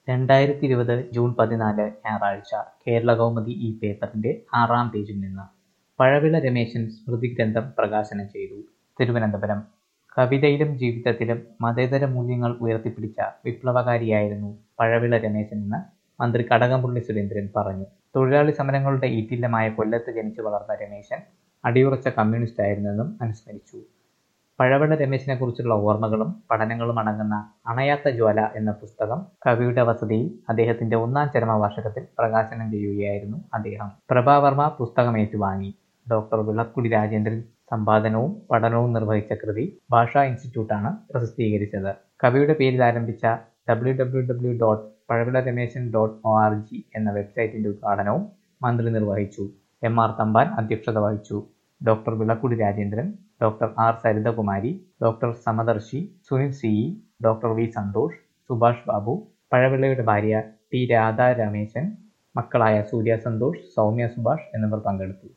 രണ്ടായിരത്തി ഇരുപത് ജൂൺ പതിനാല് ഞായറാഴ്ച കേരളകൗമുദി ഈ പേപ്പറിന്റെ ആറാം പേജിൽ നിന്ന് പഴവിള രമേശൻ സ്മൃതിഗ്രന്ഥം പ്രകാശനം ചെയ്തു തിരുവനന്തപുരം കവിതയിലും ജീവിതത്തിലും മതേതര മൂല്യങ്ങൾ ഉയർത്തിപ്പിടിച്ച വിപ്ലവകാരിയായിരുന്നു പഴവിള രമേശൻ എന്ന് മന്ത്രി കടകംപള്ളി സുരേന്ദ്രൻ പറഞ്ഞു തൊഴിലാളി സമരങ്ങളുടെ ഈറ്റില്ലമായ കൊല്ലത്ത് ജനിച്ചു വളർന്ന രമേശൻ അടിയുറച്ച കമ്മ്യൂണിസ്റ്റായിരുന്നെന്നും അനുസ്മരിച്ചു പഴവിള രമേശിനെ കുറിച്ചുള്ള ഓർമ്മകളും പഠനങ്ങളും അടങ്ങുന്ന അണയാത്ത ജ്വാല എന്ന പുസ്തകം കവിയുടെ വസതിയിൽ അദ്ദേഹത്തിന്റെ ഒന്നാം ചരമവാർഷികത്തിൽ പ്രകാശനം ചെയ്യുകയായിരുന്നു അദ്ദേഹം പ്രഭാവർമ്മ പുസ്തകം ഏറ്റുവാങ്ങി ഡോക്ടർ വിളക്കുടി രാജേന്ദ്രൻ സമ്പാദനവും പഠനവും നിർവഹിച്ച കൃതി ഭാഷാ ഇൻസ്റ്റിറ്റ്യൂട്ടാണ് പ്രസിദ്ധീകരിച്ചത് കവിയുടെ പേരിൽ ആരംഭിച്ച W W W dot Pazhavila Rameshan dot O R G എന്ന വെബ്സൈറ്റിന്റെ ഉദ്ഘാടനവും മന്ത്രി നിർവഹിച്ചു എം ആർ തമ്പാൻ അധ്യക്ഷത വഹിച്ചു doctor Vilakkudy Rajendran doctor R Sarithakumari doctor Samadarshi Sunil C E doctor V Santhosh Subhash Babu പഴവിളയുടെ ഭാര്യ ടി രാധാ രമേശൻ മക്കളായ സൂര്യ സന്തോഷ് സൗമ്യ സുഭാഷ് എന്നിവർ പങ്കെടുത്തു